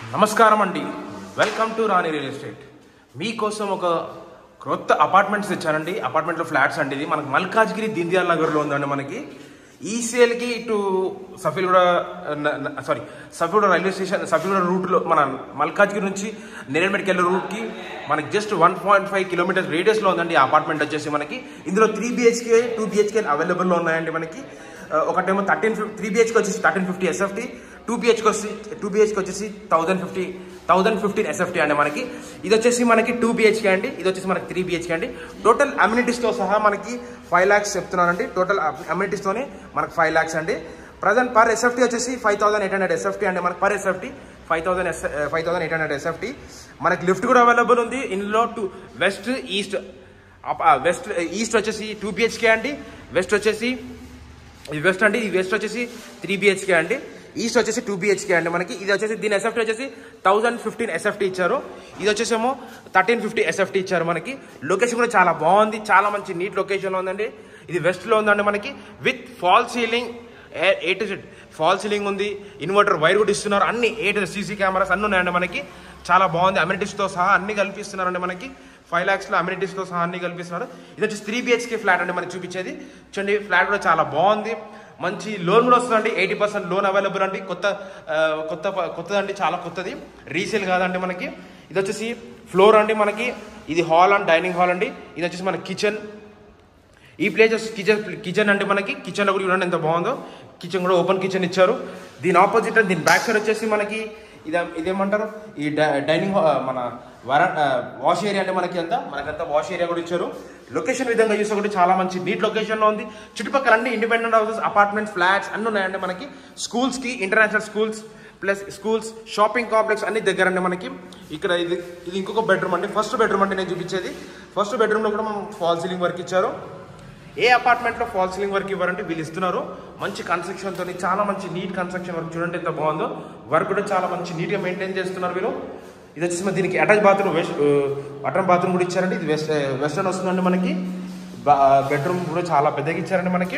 నమస్కారం అండి welcome to Rani real estate మీకోసం ఒక క్రొత్త అపార్ట్మెంట్స్ ఇచ్చానండి అపార్ట్మెంట్లో ఫ్లాట్స్ అండి ఇది మనకి మల్కాజ్గిరి దింద్యాల నగర్లో ఉందండి మనకి ఈ సేల్కి ఇటు Safilguda sorry Safilguda railway station Safilguda రూట్లో మన మల్కాజ్గిరి నుంచి నేరేడ్మెట్కి వెళ్ళే రూట్కి మనకి just one point five kilometres రేడియస్లో ఉందండి ఈ అపార్ట్మెంట్ వచ్చేసి మనకి ఇందులో త్రీ బిహెచ్కే టూ బిహెచ్కే అవైలబుల్లో ఉన్నాయండి మనకి ఆ, ఒకటేమో థర్టీన్ ఫిఫ్టీ త్రీ బిహెచ్కి వచ్చేసి థర్టీన్ ఫిఫ్టీ ఎస్ఎఫ్టీ టూ బిహెచ్కి వచ్చి టూ బిహెచ్కి వచ్చేసి thousand fifty thousand fifteen SFT అండి మనకి ఇది వచ్చేసి మనకి టూ బిహెచ్కే అండి ఇది వచ్చేసి మనకి త్రీ బిహెచ్కే అండి టోటల్ అమ్యూనిటీస్తో సహా మనకి ఫైవ్ ల్యాక్స్ చెప్తున్నానండి టోటల్ అమ్యూనిటీస్తోనే మనకి ఫైవ్ ల్యాక్స్ అండి ప్రజెంట్ పర్ ఎస్ఎఫ్టీ వచ్చేసి five thousand eight hundred SFT అండి మనకి పర్ ఎస్ఎఫ్టీ ఫైవ్ థౌసండ్ ఎస్ five thousand eight hundred SFT మనకి లిఫ్ట్ కూడా అవైలబుల్ ఉంది ఇందులో two west east west east వచ్చేసి టూ బిహెచ్కే అండి వెస్ట్ వచ్చేసి ఇది వెస్ట్ అండి ఇది వెస్ట్ వచ్చేసి త్రీ బిహెచ్కే అండి ఈస్ట్ వచ్చేసి టూ బిహెచ్కే అండి మనకి ఇది వచ్చేసి దీని ఎస్ఎఫ్టీ వచ్చేసి థౌసండ్ ఫిఫ్టీన్ ఎస్ఎఫ్టీ ఇచ్చారు ఇది వచ్చేసేమో థర్టీన్ ఫిఫ్టీ ఎస్ఎఫ్టీ ఇచ్చారు మనకి లొకేషన్ కూడా చాలా బాగుంది చాలా మంచి నీట్ లొకేషన్లో ఉందండి ఇది వెస్ట్లో ఉందండి మనకి with fall ceiling A to Z fall ceiling ఉంది ఇన్వర్టర్ వైర్ కూడా ఇస్తున్నారు అన్ని ఏ టు సీసీ కెమెరాస్ అన్ని ఉన్నాయండి మనకి చాలా బాగుంది అమ్యూనిటీస్తో సహా అన్ని కల్పిస్తున్నారండి మనకి ఫైవ్ ల్యాక్స్లో అమ్యూనిటీస్తో సహా అన్ని కల్పిస్తున్నారు ఇది వచ్చి త్రీ బిహెచ్కే ఫ్లాట్ అండి మనకి చూపించేది చూడండి ఫ్లాట్ కూడా చాలా బాగుంది మంచి లోన్ కూడా వస్తుందండి ఎయిటీ పర్సెంట్ లోన్ అవైలబుల్ అండి కొత్త ఆ, కొత్త కొత్తదండి చాలా కొత్తది రీసేల్ కాదండి మనకి ఇది వచ్చేసి ఫ్లోర్ అండి మనకి ఇది హాల్ అండ్ డైనింగ్ హాల్ అండి ఇది వచ్చేసి మన కిచెన్ ఈ ప్లేసెస్ కిచెన్ కిచెన్ అంటే మనకి కిచెన్లో కూడా చూడండి ఎంత బాగుందో కిచెన్ కూడా ఓపెన్ కిచెన్ ఇచ్చారు దీని ఆపోజిట్ దీని బ్యాక్ సైడ్ వచ్చేసి మనకి ఇది ఇదేమంటారు ఈ డై- డైనింగ్ హా- మన వర వాష్ ఏరియా అంటే మనకి అంతా మనకంతా వాష్ ఏరియా కూడా ఇచ్చారు లొకేషన్ విధంగా చూస్తే కూడా చాలా మంచి నీట్ లొకేషన్లో ఉంది చుట్టుపక్కల అన్ని ఇండిపెండెంట్ హౌసెస్ అపార్ట్మెంట్స్ ఫ్లాట్స్ అన్ని ఉన్నాయండి మనకి స్కూల్స్కి international schools plus schools shopping complex అన్ని దగ్గర అండి మనకి ఇక్కడ ఇది ఇది ఇంకొక బెడ్రూమ్ అండి ఫస్ట్ బెడ్రూమ్ అంటే నేను చూపించేది ఫస్ట్ బెడ్రూమ్లో కూడా మనం ఫాల్ సీలింగ్ వర్క్ ఇచ్చారు ఏ అపార్ట్మెంట్లో ఫాల్ సీలింగ్ వర్క్ ఇవ్వరంటే వీళ్ళు ఇస్తున్నారు మంచి కన్స్ట్రక్షన్తో చాలా మంచి నీట్ కన్స్ట్రక్షన్ వర్క్ చూడండి ఎంత బాగుందో వర్క్ కూడా చాలా మంచి నీట్గా మెయింటైన్ చేస్తున్నారు వీళ్ళు ఇది వచ్చేసి మరి దీనికి attach bathroom west attach bathroom కూడా ఇచ్చారండి ఇది వెస్ట్ వెస్టర్న్ వస్తుందండి మనకి బెడ్రూమ్ కూడా చాలా పెద్దగా ఇచ్చారండి మనకి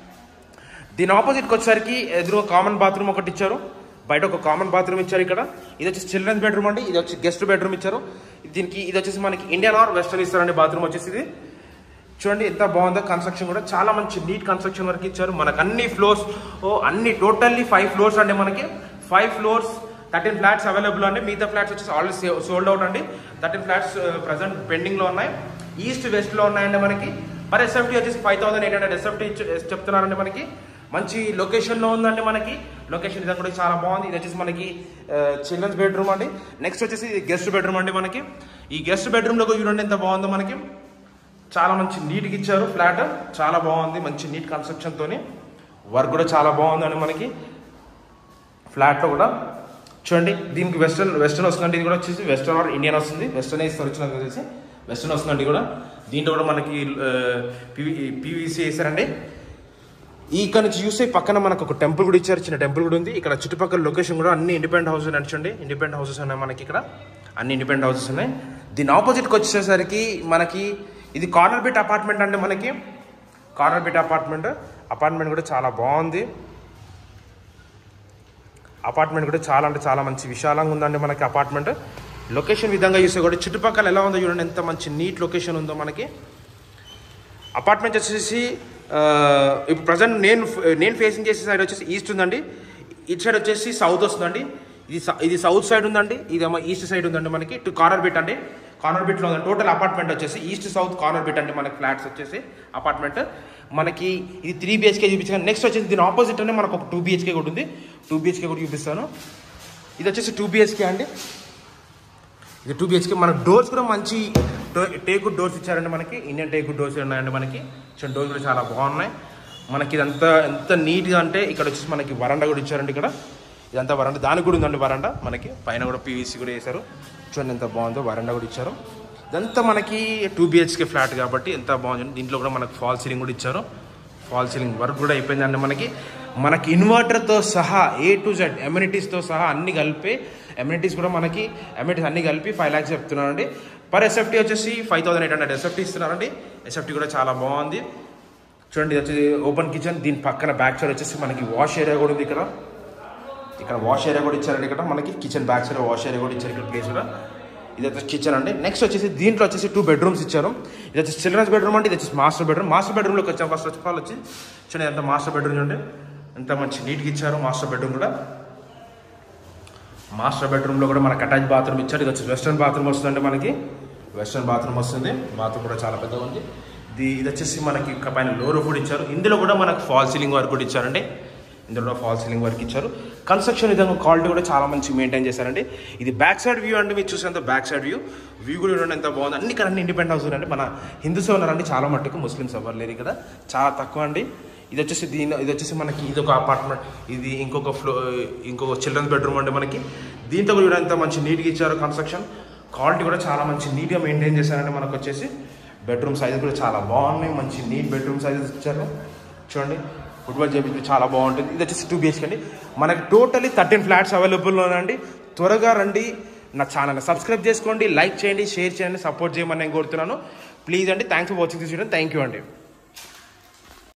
దీని ఆపోజిట్కి వచ్చేసరికి ఎదురు కామన్ బాత్రూమ్ ఒకటి ఇచ్చారు బయట ఒక కామన్ బాత్రూమ్ ఇచ్చారు ఇక్కడ ఇది వచ్చి చిల్డ్రన్స్ బెడ్రూమ్ అండి ఇది వచ్చి గెస్ట్ బెడ్రూమ్ ఇచ్చారు దీనికి ఇది వచ్చేసి మనకి ఇండియన్ ఆర్ వెస్టర్న్ ఇస్తారండి బాత్రూమ్ వచ్చేసి ఇది చూడండి ఎంత బాగుందో కన్స్ట్రక్షన్ కూడా చాలా మంచి నీట్ కన్స్ట్రక్షన్ వరకు ఇచ్చారు మనకు అన్ని ఫ్లోర్స్ ఓ అన్ని టోటల్లీ ఫైవ్ ఫ్లోర్స్ అండి మనకి five floors thirteen flats available అండి మిగతా ఫ్లాట్స్ వచ్చేసి ఆల్రెడీ సోల్డ్ అవుట్ అండి థర్టీన్ ఫ్లాట్స్ ప్రజెంట్ పెండింగ్లో ఉన్నాయి ఈస్ట్ వెస్ట్లో ఉన్నాయండి మనకి పర్ ఎస్ఎఫ్టీ వచ్చేసి five thousand eight hundred SFT చెప్తున్నారండి మనకి మంచి లొకేషన్లో ఉందండి మనకి లొకేషన్ ఇది కూడా చాలా బాగుంది ఇది వచ్చేసి మనకి చిల్డ్రన్స్ బెడ్రూమ్ అండి నెక్స్ట్ వచ్చేసి గెస్ట్ బెడ్రూమ్ అండి మనకి ఈ గెస్ట్ బెడ్రూమ్లో చూడండి ఎంత బాగుందో మనకి చాలా మంచి నీట్గా ఇచ్చారు ఫ్లాట్ చాలా బాగుంది మంచి నీట్ కన్స్ట్రక్షన్తోని వర్క్ కూడా చాలా బాగుందండి మనకి ఫ్లాట్లో కూడా చూడండి దీనికి వెస్టర్న్ వెస్టర్న్ వస్తుందండి ఇది కూడా వచ్చేసి వెస్టర్న్ ఆర్ ఇండియన్ వస్తుంది వెస్టర్న్ ఇస్తారు వచ్చిన తెలిసి వెస్టర్న్ వస్తుందండి కూడా దీంట్లో కూడా మనకి పివి పీవీసీ వేసారండి ఈ ఇక్కడ నుంచి చూస్తే పక్కన మనకు ఒక టెంపుల్ కూడా ఇచ్చారు చిన్న టెంపుల్ కూడా ఉంది ఇక్కడ చుట్టుపక్కల లొకేషన్ కూడా అన్ని ఇండిపెండెంట్ హౌసెస్ నడిచండి ఇండిపెండెంట్ హౌసెస్ ఉన్నాయి మనకి ఇక్కడ అన్ని ఇండిపెండెంట్ హౌసెస్ ఉన్నాయి దీని ఆపోజిట్కి వచ్చేసరికి మనకి ఇది కార్నర్ బిట్ అపార్ట్మెంట్ అండి మనకి కార్నర్ బిట్ అపార్ట్మెంట్ అపార్ట్మెంట్ కూడా చాలా బాగుంది అపార్ట్మెంట్ కూడా చాలా అంటే చాలా మంచి విశాలంగా ఉందండి మనకి అపార్ట్మెంట్ లొకేషన్ విధంగా చూస్తే కూడా చుట్టుపక్కల ఎలా ఉందో చూడండి ఎంత మంచి నీట్ లొకేషన్ ఉందో మనకి అపార్ట్మెంట్ వచ్చేసి ఆ, ఇప్పుడు ప్రజెంట్ నేను నేను ఫేసింగ్ చేసే సైడ్ వచ్చేసి ఈస్ట్ ఉందండి ఇటు సైడ్ వచ్చేసి సౌత్ వస్తుందండి ఇది స- ఇది సౌత్ సైడ్ ఉందండి ఇదేమో ఈస్ట్ సైడ్ ఉందండి మనకి ఇటు కార్నర్ బిట్ అండి కార్నర్ బిట్లో ఉంది టోటల్ అపార్ట్మెంట్ వచ్చేసి ఈస్ట్ సౌత్ కార్నర్ బిట్ అండి మనకి ఫ్లాట్స్ వచ్చేసి అపార్ట్మెంట్ మనకి ఇది త్రీ బిహెచ్కే చూపించాను నెక్స్ట్ వచ్చేసి దీని ఆపోజిట్ అనే మనకు ఒక టూ బిహెచ్కే కూడా ఉంది టూ బిహెచ్కే కూడా చూపిస్తాను ఇది వచ్చేసి టూ బిహెచ్కే అండి ఇది టూ బిహెచ్కే మన డోర్స్ కూడా మంచి టేక్ డోర్స్ ఇచ్చారండి మనకి ఇండియన్ టేక్ డోర్స్ ఉన్నాయండి మనకి చూడండి డోర్స్ కూడా చాలా బాగున్నాయి మనకి ఇదంతా ఎంత నీట్గా అంటే ఇక్కడ వచ్చేసి మనకి వరండా కూడా ఇచ్చారండి ఇక్కడ ఇదంతా వరండా దానికి కూడా ఉందండి వరండా మనకి పైన కూడా పీవీసీ కూడా వేశారు చూడండి ఎంత బాగుందో వరండా కూడా ఇచ్చారు ఇదంతా మనకి టూ బిహెచ్కే ఫ్లాట్ కాబట్టి ఎంత బాగుంది దీంట్లో కూడా మనకు ఫాల్ సీలింగ్ కూడా ఇచ్చారు ఫాల్ సీలింగ్ వర్క్ కూడా అయిపోయిందండి మనకి మనకి ఇన్వర్టర్తో సహా ఏ టు జెడ్ ఎమ్యూనిటీస్తో సహా అన్ని కలిపి ఎమ్యూనిటీస్ కూడా మనకి ఎమ్యూనిటీస్ అన్ని కలిపి ఫైవ్ ల్యాక్స్ చెప్తున్నారండి పర్ ఎస్ఎఫ్టీ వచ్చేసి five thousand eight hundred SFT ఇస్తున్నారండి ఎస్ఎఫ్టీ కూడా చాలా బాగుంది చూడండి ఇది వచ్చేసి ఓపెన్ కిచెన్ దీని పక్కన బ్యాక్ సైడ్ వచ్చేసి మనకి వాష్ ఏరియా కూడా ఉంది ఇక్కడ ఇక్కడ వాష్ ఏరియా కూడా ఇచ్చారండి ఇక్కడ మనకి kitchen back side wash area కూడా ఇచ్చారు ఇక్కడ ప్లేస్ కూడా ఇది వచ్చేసి కిచెన్ అండి నెక్స్ట్ వచ్చేసి దీంట్లో వచ్చేసి టూ బెడ్రూమ్స్ ఇచ్చారు ఇది వచ్చేసి చిల్డ్రన్స్ బెడ్రూమ్ అంటే ఇది వచ్చేసి మాస్టర్ బెడ్రూమ్ మాస్టర్ బెడ్రూమ్లోకి వచ్చాం ఫస్ట్ ఆఫ్ ఆల్ వచ్చి చూడండి ఎంత మాస్టర్ బెడ్రూమ్ చూడండి ఎంత మంచి నీట్గా ఇచ్చారు మాస్టర్ బెడ్రూమ్ కూడా మాస్టర్ బెడ్రూమ్లో కూడా మనకి అటాచ్ బాత్రూమ్ ఇచ్చారు ఇది వచ్చి వెస్ట్రన్ బాత్రూమ్ వస్తుందండి మనకి వెస్ట్రన్ బాత్రూమ్ వస్తుంది బాత్రూమ్ కూడా చాలా పెద్దగా ఉంది ఇది ఇది వచ్చేసి మనకి ఇక్కడ పైన లోర్ కూడా ఇచ్చారు ఇందులో కూడా మనకు ఫాల్ సీలింగ్ వర్క్ కూడా ఇచ్చారండి ఇందులో ఫాల్ సీలింగ్ వర్క్ ఇచ్చారు కన్స్ట్రక్షన్ విధంగా క్వాలిటీ కూడా చాలా మంచి మెయింటైన్ చేశారండి ఇది బ్యాక్ సైడ్ వ్యూ అండి మీరు చూసేంత బ్యాక్ సైడ్ వ్యూ వ్యూ కూడా చూడండి ఎంత బాగుంది అన్ని ఇక్కడ అన్ని ఇండిపెండెంట్ హౌస్ అండి మన హిందూస్ ఉన్నారండి చాలా మట్టుకు ముస్లిమ్స్ ఎవరు లేరు కదా చాలా తక్కువ అండి ఇది వచ్చేసి దీని ఇది వచ్చేసి మనకి ఇది ఒక అపార్ట్మెంట్ ఇది ఇంకొక ఫ్లో ఇంకొక చిల్డ్రన్స్ బెడ్రూమ్ అండి మనకి దీంతో కూడా ఎంత మంచి నీట్గా ఇచ్చారు కన్స్ట్రక్షన్ క్వాలిటీ కూడా చాలా మంచి నీట్గా మెయింటైన్ చేశారండి మనకు వచ్చేసి బెడ్రూమ్ సైజ్ కూడా చాలా బాగున్నాయి మంచి నీట్ బెడ్రూమ్ సైజెస్ ఇచ్చారు చూడండి ఫుట్బాల్ చేపించి చాలా బాగుంటుంది ఇది వచ్చేసి టూ బిహెచ్కే అండి మనకి టోటలీ థర్టీన్ ఫ్లాట్స్ అవైలబుల్ ఉన్నాయండి త్వరగా రండి నా ఛానల్ సబ్స్క్రైబ్ చేసుకోండి లైక్ చేయండి షేర్ చేయండి సపోర్ట్ చేయమని నేను కోరుతున్నాను ప్లీజ్ అండి thanks for watching this video thank you అండి